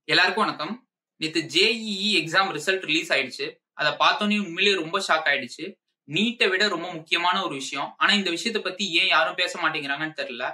எல்லாருக்கும் வணக்கம் நேத்து ஜேஇஇ எக்ஸாம் ரிசல்ட் ரிலீஸ் ஆயிடுச்சு அதை பார்த்தோன்னே உண்மையிலேயே ரொம்ப ஷாக் ஆயிடுச்சு நீட்டை விட ரொம்ப முக்கியமான ஒரு விஷயம் ஆனா இந்த விஷயத்த பத்தி ஏன் யாரும் பேச மாட்டேங்கிறாங்கன்னு தெரியல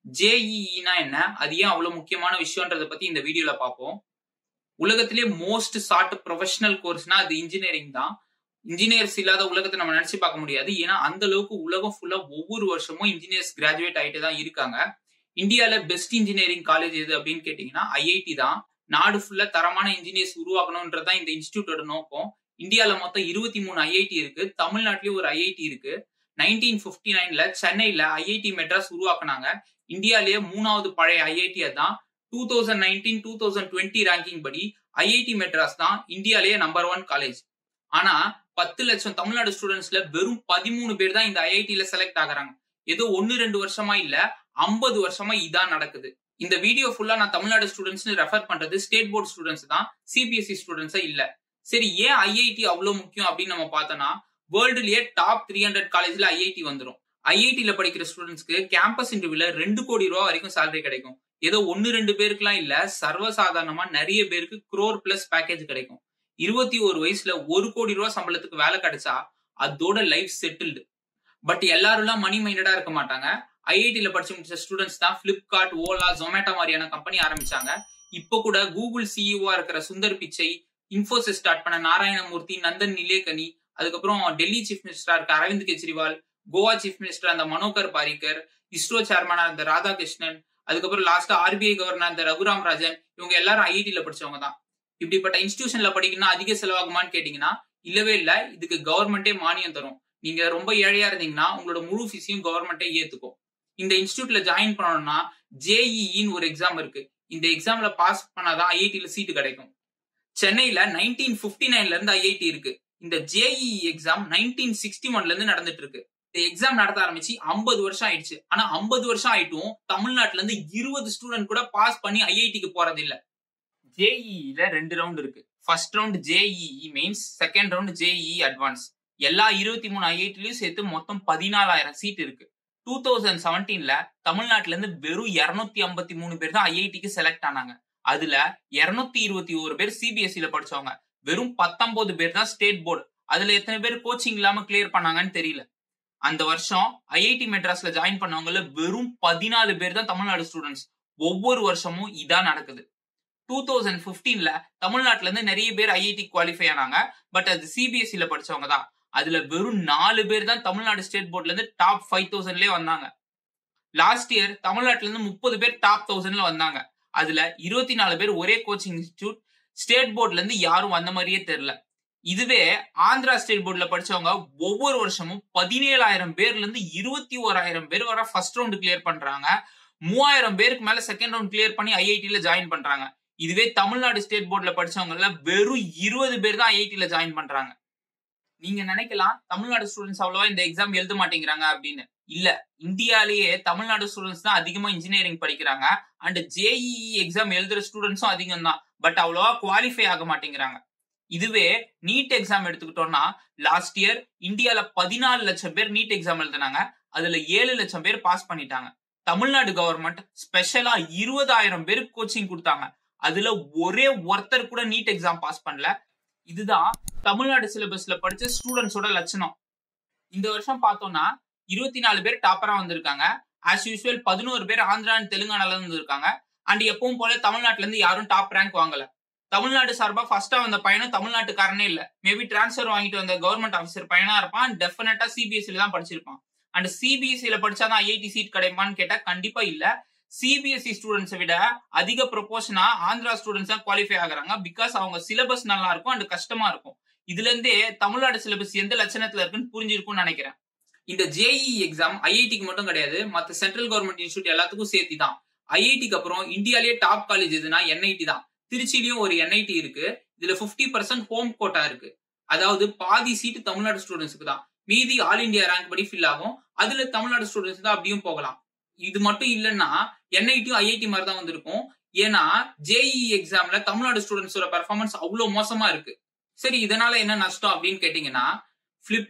ஜேஇஇனா என்ன அது ஏன் அவ்வளவு முக்கியமான விஷயம்ன்றத பத்தி இந்த வீடியோல பார்ப்போம் உலகத்திலே மோஸ்ட் சாட் ப்ரொஃபஷனல் கோர்ஸ்னா அது இன்ஜினியரிங் தான் இன்ஜினியர்ஸ் இல்லாத உலகத்தை நம்ம நினைச்சு பார்க்க முடியாது ஏன்னா அந்த அளவுக்கு உலகம் ஃபுல்லா ஒவ்வொரு வருஷமும் இன்ஜினியர்ஸ் கிராஜுவேட் ஆயிட்டு தான் இருக்காங்க இந்தியால பெஸ்ட் இன்ஜினியரிங் காலேஜ் எது அப்படின்னு கேட்டீங்கன்னா ஐஐடி தான் நாடு ஃபுல்லா தரமான இன்ஜினியர்ஸ் உருவாக்கணும்ன்றதான் இந்த இன்ஸ்டியூட்டோட நோக்கம் இந்தியால மொத்தம் இருபத்தி மூணு ஐஐடி இருக்கு தமிழ்நாட்டிலயும் ஒரு ஐஐடி இருக்கு நைன்டீன் பிப்டி நைன்ல சென்னையில ஐஐடி மெட்ராஸ் உருவாக்குனாங்க இந்தியாலேயே மூணாவது பழைய ஐஐடி தான் two thousand nineteen two thousand twenty ranking படி ஐஐடி மெட்ராஸ் தான் இந்தியாலேயே நம்பர் ஒன் காலேஜ் ஆனா பத்து லட்சம் தமிழ்நாடு ஸ்டூடெண்ட்ஸ்ல வெறும் பதிமூணு பேர் தான் இந்த ஐஐடியில செலக்ட் ஆகுறாங்க ஏதோ ஒன்னு ரெண்டு வருஷமா இல்ல ஐம்பது வருஷமா இதான் நடக்குது இந்த வீடியோ ஃபுல்லா நான் தமிழ்நாடு ஸ்டூடெண்ட்ஸ் ரெஃபர் பண்றது ஸ்டேட் போர்ட் ஸ்டூடெண்ட்ஸ் தான் சிபிஎஸ்இ ஸ்டூடெண்ட்ஸா இல்ல சரி ஏன் ஐஐடி அவ்வளவு முக்கியம் அப்படின்னு நம்ம பார்த்தோம்னா வேர்ல்டுலயே டாப் த்ரீ ஹண்ட்ரட் காலேஜ்ல ஐஐடி வந்துடும் ஐஐடியில படிக்கிற ஸ்டூடெண்ட்ஸ்க்கு கேம்பஸ் இன்டர்வியூல ரெண்டு கோடி ரூபா வரைக்கும் சேலரி கிடைக்கும் ஏதோ ஒன்னு ரெண்டு பேருக்குலாம் இல்ல சர்வசாதாரணமா நிறைய பேருக்கு குரோர் பிளஸ் பேக்கேஜ் கிடைக்கும் இருபத்தி ஒரு வயசுல ஒரு கோடி ரூபா சம்பளத்துக்கு வேலை கிடைச்சா அதோட லைஃப் செட்டில்டு பட் எல்லாரும் மணி மைண்டடா இருக்க மாட்டாங்க ஐஐடியில படிச்சு முடிச்ச ஸ்டூடெண்ட்ஸ் தான் பிளிப்கார்ட் ஓலா ஜொமேட்டோ மாதிரியான கம்பெனி ஆரம்பிச்சாங்க இப்போ கூட கூகுள் சிஇஓவா இருக்கிற சுந்தர் பிச்சை இன்ஃபோசிஸ் ஸ்டார்ட் பண்ண நாராயணமூர்த்தி நந்தன் நிலேகனி அதுக்கப்புறம் டெல்லி சீஃப் மினிஸ்டரா இருக்க அரவிந்த் கெஜ்ரிவால் கோவா சீஃப் மினிஸ்டர் அந்த மனோகர் பாரிக்கர் இஸ்ரோ சேர்மனா இருந்த ராதாகிருஷ்ணன் அதுக்கப்புறம் லாஸ்டா ஆர்பிஐ கவர்னர் இந்த ரகுராம் ராஜன் இவங்க எல்லாரும் ஐஐடியில படிச்சவங்க தான் இப்படிப்பட்ட இன்ஸ்டிடியூஷன்ல படிக்கணும்னா அதிக செலவாகுமான்னு கேட்டீங்கன்னா இல்லவே இல்ல இதுக்கு கவர்மெண்டே மானியம் தரும் நீங்க ரொம்ப ஏழையா இருந்தீங்கன்னா உங்களோட முழு ஃபீஸையும் கவர்மெண்டே ஏத்துக்கும் இந்த இன்ஸ்டியூட்ல ஜாயின் பண்ணணும்னா ஜேஇஇன்னு ஒரு எக்ஸாம் இருக்கு இந்த எக்ஸாம்ல பாஸ் பண்ணாதான் ஐஐடியில சீட்டு கிடைக்கும் சென்னையில நைன்டீன் பிப்டி நைன்ல இருந்து ஐஐடி இருக்கு இந்த ஜேஇஇ எக்ஸாம் நைன்டீன் சிக்ஸ்டி ஒன்ல இருந்து நடந்துட்டு இருக்கு இந்த எக்ஸாம் நடத்த ஆரம்பிச்சு ஐம்பது வருஷம் ஆயிடுச்சு ஆனா ஐம்பது வருஷம் ஆயிட்டும் தமிழ்நாட்டுல இருந்து இருபது ஸ்டூடெண்ட் கூட பாஸ் பண்ணி ஐஐடிக்கு போறது இல்ல ஜேஇஇல ரெண்டு ரவுண்ட் இருக்கு first round JEE mains second round JEE advance எல்லா இருபத்தி மூணு ஐஐடிலையும் சேர்த்து மொத்தம் பதினாலாயிரம் சீட் இருக்கு டூ தௌசண்ட் செவன்டீன்ல தமிழ்நாட்டுல இருந்து வெறும் இருநூத்தி ஐம்பத்தி மூணு பேர் தான் ஐஐடிக்கு செலக்ட் ஆனாங்க அதுல இருநூத்தி இருபத்தி ஒரு பேர் சிபிஎஸ்சில படிச்சவங்க வெறும் பத்தொன்பது பேர் தான் ஸ்டேட் போர்டு அதுல எத்தனை பேர் கோச்சிங் இல்லாம கிளியர் பண்ணாங்கன்னு தெரியல அந்த வருஷம் ஐஐடி மெட்ராஸ்ல ஜாயின் பண்ணவங்கள வெறும் பதினாலு பேர் தான் தமிழ்நாடு ஸ்டூடெண்ட்ஸ் ஒவ்வொரு வருஷமும் இதான் நடக்குது டூ தௌசண்ட் பிப்டீன்ல தமிழ்நாட்டுல இருந்து நிறைய பேர் ஐஐடி குவாலிஃபை ஆனாங்க பட் அது சிபிஎஸ்சில படிச்சவங்க தான் அதுல வெறும் நாலு பேர் தான் தமிழ்நாடு ஸ்டேட் போர்ட்ல இருந்து டாப் ஃபைவ் தௌசண்ட்லயே வந்தாங்க லாஸ்ட் இயர் தமிழ்நாட்டுல இருந்து முப்பது பேர் டாப் தௌசண்ட்ல வந்தாங்க அதுல இருபத்தி நாலு பேர் ஒரே கோச்சிங் இன்ஸ்டியூட் ஸ்டேட் போர்ட்ல இருந்து யாரும் வந்த மாதிரியே தெரியல இதுவே ஆந்திரா ஸ்டேட் போர்ட்ல படிச்சவங்க ஒவ்வொரு வருஷமும் பதினேழாயிரம் பேர்ல இருந்து இருபத்தி ஓராயிரம் பேர் வர ஃபர்ஸ்ட் ரவுண்ட் கிளியர் பண்றாங்க மூவாயிரம் பேருக்கு மேல செகண்ட் ரவுண்ட் கிளியர் பண்ணி ஐஐடில ஜாயின் பண்றாங்க இதுவே தமிழ்நாடு ஸ்டேட் போர்ட்ல படிச்சவங்கல வெறும் இருபது பேர் தான் ஐஐடில ஜாயின் பண்றாங்க நீங்க நினைக்கலாம் தமிழ்நாடு ஸ்டூடெண்ட்ஸ் அவ்வளவா இந்த எக்ஸாம் எழுத மாட்டேங்கிறாங்க அப்படின்னு இல்ல இந்தியாலேயே தமிழ்நாடு ஸ்டூடெண்ட்ஸ் தான் அதிகமா இன்ஜினியரிங் படிக்கிறாங்க அண்ட் ஜேஇஇ எக்ஸாம் எழுதுற ஸ்டூடெண்ட்ஸும் அதிகம் தான் பட் அவ்வளவா குவாலிஃபை ஆக மாட்டேங்கிறாங்க இதுவே நீட் எக்ஸாம் எடுத்துக்கிட்டோம்னா லாஸ்ட் இயர் இந்தியால பதினாலு லட்சம் பேர் நீட் எக்ஸாம் எழுதினாங்க அதுல ஏழு லட்சம் பேர் பாஸ் பண்ணிட்டாங்க தமிழ்நாடு கவர்மெண்ட் ஸ்பெஷலா இருபதாயிரம் பேருக்கு கோச்சிங் கொடுத்தாங்க அதுல ஒரே ஒருத்தர் கூட நீட் எக்ஸாம் பாஸ் பண்ணல இதுதான் தமிழ்நாடு சிலபஸ்ல படிச்ச ஸ்டூடெண்ட்ஸோட லட்சணம் இந்த வருஷம் பார்த்தோம்னா இருபத்தி நாலு பேர் டாப்பரா வந்திருக்காங்க ஆஸ் யூஸ்வல் பதினோரு பேர் ஆந்திரா அண்ட் தெலுங்கானால இருந்து இருக்காங்க அண்ட் எப்பவும் போல தமிழ்நாட்டுல இருந்து யாரும் டாப் ரேங்க் வாங்கல தமிழ்நாடு சார்பா ஃபர்ஸ்டா வந்த பையனும் தமிழ்நாட்டுக்காரனே இல்ல மேபி டிரான்ஸ்பர் வாங்கிட்டு வந்த கவர்மெண்ட் ஆஃபீஸர் பையனா இருப்பான் டெஃபினட்டா சிபிஎஸ்சில தான் படிச்சிருப்பான் அண்ட் சிபிஎஸ்சில படிச்சாதான் ஐஐடி சீட் கிடைப்பான்னு கேட்டா கண்டிப்பா இல்ல சிபிஎஸ்சி ஸ்டூடெண்ட்ஸை விட அதிக ப்ரொபோஷனா ஆந்திரா ஸ்டூடெண்ட்ஸ் தான் குவாலிஃபை ஆகுறாங்க பிகாஸ் அவங்க சிலபஸ் நல்லா இருக்கும் அண்ட் கஷ்டமா இருக்கும் இதுல இருந்தே தமிழ்நாடு சிலபஸ் எந்த லட்சணத்துல இருக்குன்னு புரிஞ்சிருக்கும்னு நினைக்கிறேன் இந்த ஜேஇ எக்ஸாம் ஐஐடிக்கு மட்டும் கிடையாது மத்த சென்ட்ரல் கவர்மெண்ட் இன்ஸ்டியூட் எல்லாத்துக்கும் சேர்த்து தான் ஐஐடிக்கு அப்புறம் இந்தியாலேயே டாப் காலேஜ் எதுனா என்ஐடி தான் திருச்சியிலயும் ஒரு என்ஐடி இருக்கு இதுல பிப்டி பர்சன்ட் ஹோம் கோட்டா இருக்கு அதாவது பாதி சீட்டு தமிழ்நாடு ஸ்டூடெண்ட்ஸ்க்கு தான் மீதி ஆல் இந்தியா ரேங்க் படி ஃபில் ஆகும் அதுல தமிழ்நாடு ஸ்டூடெண்ட்ஸ் தான் அப்படியும் போகலாம் இது மட்டும் இல்லைன்னா என்ஐடியும் ஐஐடி மாதிரி தான் வந்திருக்கும் ஏன்னா ஜேஇ எக்ஸாம்ல தமிழ்நாடு ஸ்டூடெண்ட்ஸோட பெர்ஃபார்மன்ஸ் அவ்வளவு மோசமா இருக்கு சரி இதனால என்ன நஷ்டம் அப்படின்னு கேட்டீங்கன்னா Flipkart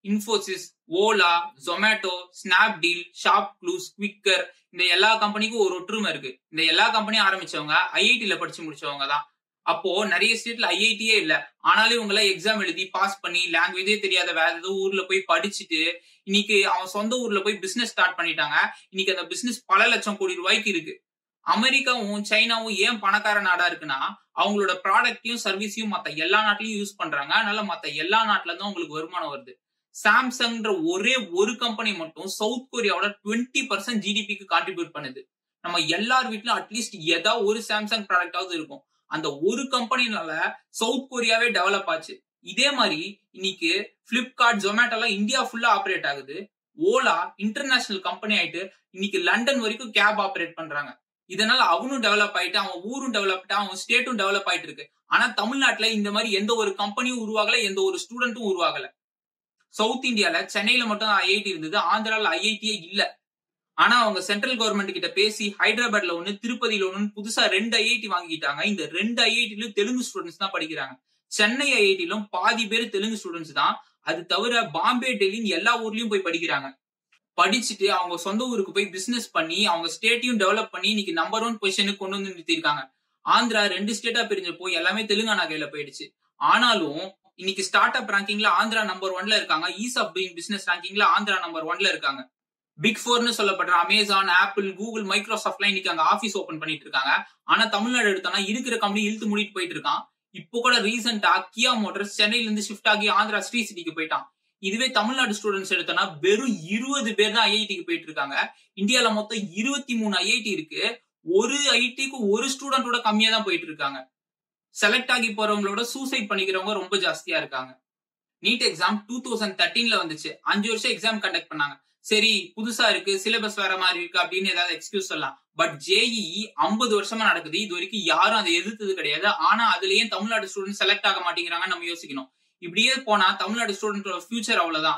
Infosys Ola Zomato Snapdeal ShopClues Quikr இந்த எல்லா கம்பெனிக்கும் ஒரு ஒற்றுமை இருக்கு இந்த எல்லா கம்பெனியும் ஆரம்பிச்சவங்க ஐஐடில படிச்சு முடிச்சவங்க தான் அப்போ நிறைய ஸ்டேட்ல ஐஐடியே இல்ல ஆனாலும் இவங்க எல்லாம் எக்ஸாம் எழுதி பாஸ் பண்ணி லாங்குவேஜே தெரியாத வேற ஏதோ ஊர்ல போய் படிச்சுட்டு இன்னைக்கு அவன் சொந்த ஊர்ல போய் பிசினஸ் ஸ்டார்ட் பண்ணிட்டாங்க இன்னைக்கு அந்த பிசினஸ் பல லட்சம் கோடி ரூபாய்க்கு இருக்கு அமெரிக்காவும் சைனாவும் ஏன் பணக்கார நாடா இருக்குன்னா அவங்களோட ப்ராடக்டையும் சர்வீஸையும் மத்த எல்லா நாட்டிலையும் யூஸ் பண்றாங்க அதனால மத்த எல்லா நாட்டுல இருந்தும் அவங்களுக்கு வருமானம் வருது சாம்சங்ன்ற ஒரே ஒரு கம்பெனி மட்டும் சவுத் கொரியாவோட டுவெண்ட்டி பர்சன்ட் ஜிடிபிக்கு கான்ட்ரிபியூட் பண்ணுது நம்ம எல்லார் வீட்லயும் அட்லீஸ்ட் ஏதாவது ஒரு சாம்சங் ப்ராடக்டாவது இருக்கும் அந்த ஒரு கம்பெனினால சவுத் கொரியாவே டெவலப் ஆச்சு இதே மாதிரி இன்னைக்கு பிளிப்கார்ட் ஜொமேட்டோ எல்லாம் இந்தியா ஃபுல்லா ஆப்ரேட் ஆகுது ஓலா இன்டர்நேஷனல் கம்பெனி ஆயிட்டு இன்னைக்கு லண்டன் வரைக்கும் கேப் ஆப்ரேட் பண்றாங்க இதனால அவனும் டெவலப் ஆயிட்டு அவன் ஊரும் டெவலப் ஆயிட்டு அவன் ஸ்டேட்டும் டெவலப் ஆயிட்டு இருக்கு ஆனா தமிழ்நாட்டுல இந்த மாதிரி எந்த ஒரு கம்பெனியும் உருவாகல எந்த ஒரு ஸ்டூடெண்ட்டும் உருவாகல சவுத் இந்தியால சென்னையில மட்டும் ஐஐடி இருந்தது ஆந்திரால ஐஐடியே இல்ல ஆனா அவங்க சென்ட்ரல் கவர்மெண்ட் கிட்ட பேசி ஹைதராபாத்ல ஒண்ணு திருப்பதியில ஒண்ணு புதுசா ரெண்டு ஐஐடி வாங்கிட்டாங்க இந்த ரெண்டு ஐஐடிலும் தெலுங்கு ஸ்டூடெண்ட்ஸ் தான் படிக்கிறாங்க சென்னை ஐஐடிலும் பாதி பேர் தெலுங்கு ஸ்டூடெண்ட்ஸ் தான் அது தவிர பாம்பே டெல்லின்னு எல்லா ஊர்லயும் போய் படிக்கிறாங்க படிச்சுட்டு அவங்க சொந்த ஊருக்கு போய் பிசினஸ் பண்ணி அவங்க ஸ்டேட்டையும் டெவலப் பண்ணி இன்னைக்கு நம்பர் ஒன் பொசிஷனுக்கு கொண்டு வந்து நிறுத்திருக்காங்க ஆந்திரா ரெண்டு ஸ்டேட்டா பிரிஞ்சப்போ எல்லாமே தெலுங்கானா கையில போயிடுச்சு ஆனாலும் இன்னைக்கு ஸ்டார்ட் அப் ரேங்கிங்ல ஆந்திரா நம்பர் ஒன்ல இருக்காங்க ஈஸ் ஆஃப் டூயிங் பிசினஸ் ரேங்கிங்ல ஆந்திரா நம்பர் ஒன்ல இருக்காங்க பிக் ஃபோர்னு சொல்லப்படுற அமேசான் ஆப்பிள் கூகுள் மைக்ரோசாஃப்ட்லாம் இன்னைக்கு அங்க ஆபீஸ் ஓபன் பண்ணிட்டு இருக்காங்க ஆனா தமிழ்நாடு எடுத்தோம்னா இருக்கிற கம்பெனி இழுத்து மூடிட்டு போயிட்டு இருக்கான் இப்போ கூட ரீசெண்டா கியா மோட்டர்ஸ் சென்னையில இருந்து ஷிஃப்ட் ஆகி ஆந்திரா ஸ்ரீ சிட்டிக்கு போயிட்டான் இதுவே தமிழ்நாடு ஸ்டூடெண்ட்ஸ் எடுத்தோம்னா வெறும் இருபது பேர் தான் ஐஐடிக்கு போயிட்டு இருக்காங்க இந்தியால மொத்தம் இருபத்தி மூணு ஐஐடி இருக்கு ஒரு ஐடிக்கு ஒரு ஸ்டூடெண்டோட கம்மியா தான் போயிட்டு இருக்காங்க செலக்ட் ஆகி போறவங்களோட சூசைட் பண்ணிக்கிறவங்க ரொம்ப ஜாஸ்தியா இருக்காங்க நீட் எக்ஸாம் டூ தௌசண்ட் தேர்ட்டீன்ல வந்துச்சு அஞ்சு வருஷம் எக்ஸாம் கண்டக்ட் பண்ணாங்க சரி புதுசா இருக்கு சிலபஸ் வேற மாதிரி இருக்கு அப்படின்னு ஏதாவது எக்ஸ்கியூஸ் சொல்லலாம் பட் ஜேஇ ஐம்பது வருஷமா நடக்குது இது வரைக்கும் யாரும் அதை எதிர்த்தது கிடையாது ஆனா அதுலயே தமிழ்நாடு ஸ்டூடெண்ட் செலக்ட் ஆக மாட்டேங்கிறாங்கன்னு நம்ம யோசிக்கணும் இப்படியே போனா தமிழ்நாடு ஸ்டூடெண்டோட ஃபியூச்சர் அவ்வளவுதான்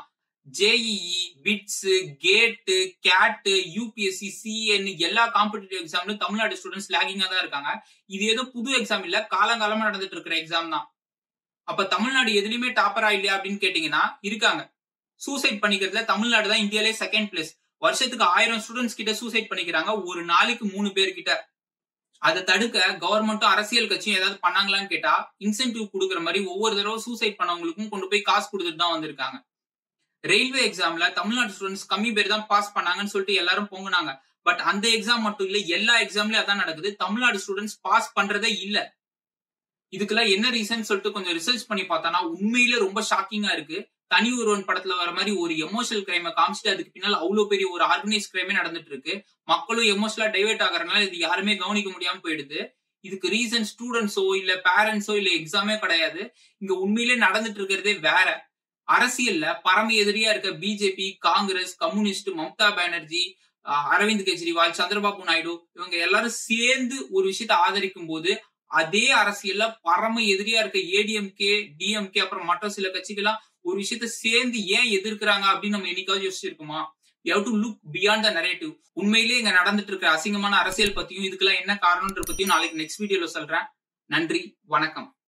JEE BITS GATE GATE UPSC சிஎன் எல்லா காம்படிட்டிவ் எக்ஸாம்லயும் தமிழ்நாடு ஸ்டூடெண்ட்ஸ் லேகிங்கா தான் இருக்காங்க இது ஏதோ புது எக்ஸாம் இல்ல காலங்காலமா நடந்துட்டு இருக்கிற எக்ஸாம் தான் அப்ப தமிழ்நாடு எதுலயுமே டாப்பரா இல்லையா அப்படின்னு கேட்டீங்கன்னா இருக்காங்க சூசைட் பண்ணிக்கிறதுல தமிழ்நாடு தான் இந்தியாலே செகண்ட் பிளேஸ் வருஷத்துக்கு ஆயிரம் ஸ்டூடெண்ட்ஸ் கிட்ட சூசைட் பண்ணிக்கிறாங்க ஒரு நாளைக்கு மூணு பேர் கிட்ட அதை தடுக்க கவர்மெண்ட்டும் அரசியல் கட்சியும் ஏதாவது பண்ணாங்களான்னு கேட்டா இன்சென்டிவ் கொடுக்குற மாதிரி ஒவ்வொரு தடவை சூசைட் பண்ணவங்களுக்கும் கொண்டு போய் காசு கொடுத்துட்டு தான் வந்திருக்காங்க ரயில்வே எக்ஸாம்ல தமிழ்நாடு ஸ்டூடெண்ட்ஸ் கம்மி பேர் தான் பாஸ் பண்ணாங்கன்னு சொல்லிட்டு எல்லாரும் பொங்குனாங்க பட் அந்த எக்ஸாம் மட்டும் இல்ல எல்லா எக்ஸாம்லயும் அதான் நடக்குது தமிழ்நாடு ஸ்டூடெண்ட்ஸ் பாஸ் பண்றதே இல்ல இதுக்கெல்லாம் என்ன ரீசன் சொல்லிட்டு கொஞ்சம் ரிசர்ச் பண்ணி பார்த்தோம்னா உண்மையிலே ரொம்ப ஷாக்கிங்கா இருக்கு தனி ஒருவன் படத்துல வர மாதிரி ஒரு எமோஷனல் கிரைமை காமிச்சிட்டு அதுக்கு பின்னால் அவ்வளவு பெரிய ஒரு ஆர்கனைஸ் கிரைமே நடந்துட்டு இருக்கு மக்களும் எமோஷனலா டைவெர்ட் ஆகுறதுனால இது யாருமே கவனிக்க முடியாம போயிடுது இதுக்கு ரீசன் ஸ்டூடெண்ட்ஸோ இல்ல பேரண்ட்ஸோ இல்ல எக்ஸாமே கிடையாது இங்க உண்மையிலே நடந்துட்டு இருக்கிறதே வேற அரசியல்ல பரம எதிரியா இருக்க பிஜேபி காங்கிரஸ் கம்யூனிஸ்ட் மம்தா பானர்ஜி அரவிந்த் கெஜ்ரிவால் சந்திரபாபு நாயுடு இவங்க எல்லாரும் சேர்ந்து ஒரு விஷயத்த ஆதரிக்கும் போது அதே அரசியல்ல பரம எதிரியா இருக்க ஏடிஎம்கே டிஎம்கே அப்புறம் மற்ற சில கட்சிகள்லாம் ஒரு விஷயத்த சேர்ந்து ஏன் எதிர்க்கிறாங்க அப்படின்னு நம்ம என்னைக்காவது யோசிச்சிருக்கோமா you to look beyond the narrative உண்மையிலேயே இங்க நடந்துட்டு இருக்கிற அசிங்கமான அரசியல் பத்தியும் இதுக்கெல்லாம் என்ன காரணம்ன்ற பத்தியும் நாளைக்கு நெக்ஸ்ட் வீடியோல சொல்றேன் நன்றி வணக்கம்